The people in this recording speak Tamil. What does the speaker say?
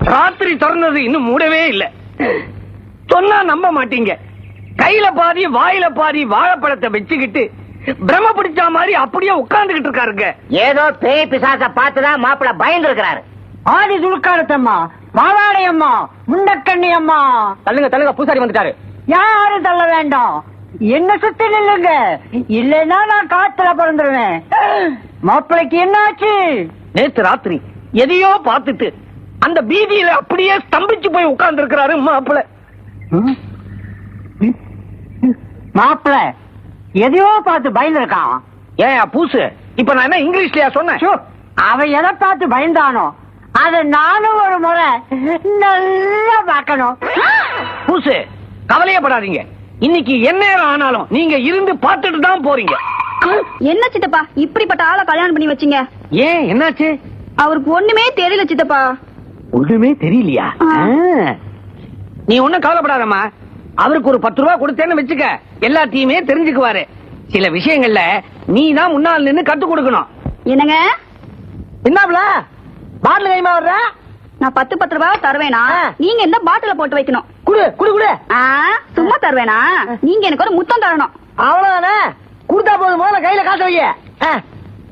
ராத்திரி திறந்தது இன்னும் மூடவே இல்ல சொன்னா நம்ப மாட்டீங்க கையில பாதி வாயில பாதி வாழைப்பழத்தை வச்சுக்கிட்டு பிரம பிடிச்ச மாதிரி அப்படியே உட்கார்ந்துகிட்டு இருக்காருங்க ஏதோ பேய் பிசாச பார்த்துதான் மாப்பிள்ள பயந்து இருக்கிறாரு ஆதி துளுக்காரத்தம்மா மாவாடை அம்மா முண்டக்கண்ணி அம்மா தள்ளுங்க தள்ளுங்க பூசாரி வந்துட்டாரு யாரும் தள்ள வேண்டாம் என்ன சுத்தி நில்லுங்க இல்லைன்னா நான் காத்துல பிறந்துருவேன் மாப்பிளைக்கு என்னாச்சு நேத்து ராத்திரி எதையோ பார்த்துட்டு அந்த பீதியில அப்படியே ஸ்தம்பிச்சு போய் உட்கார்ந்து இருக்கிறாரு மாப்பிள்ள மாப்பிள எதையோ பார்த்து பயந்துருக்கான் ஏன் பூசு இப்ப நான் என்ன இங்கிலீஷ்லயா சொன்னேன் ஷோ, அவன் எதை பார்த்து பயந்தானோ அத நானும் ஒரு முறை நல்லா பார்க்கணும் பூசு கவலையப்படாதீங்க இன்னைக்கு என்ன நேரம் ஆனாலும் நீங்க இருந்து பார்த்துட்டு தான் போறீங்க என்ன சித்தப்பா இப்படிப்பட்ட ஆளை கல்யாணம் பண்ணி வச்சீங்க ஏன் என்னாச்சு அவருக்கு ஒண்ணுமே தெரியல சித்தப்பா ஒண்ணுமே தெரியலையா ஆ. ஆ. நீ ஒண்ணும் கவலைப்படாதம்மா அவருக்கு ஒரு பத்து ரூபா கொடுத்தேன்னு வச்சுக்க எல்லாத்தையுமே தெரிஞ்சுக்குவாரு சில விஷயங்கள்ல நீ தான் முன்னால் நின்னு கத்து கொடுக்கணும் என்னங்க என்னப்ல பாட்டில் கைமா வர்ற நான் பத்து பத்து ரூபாய் தருவேனா ஆ. நீங்க இந்த பாட்டில போட்டு வைக்கணும் குடு குடு குடு ஆ, சும்மா தருவேனா நீங்க எனக்கு ஒரு முத்தம் தரணும் அவ்வளவுதானே கொடுத்தா போதும் முதல்ல கையில காசு வைக்க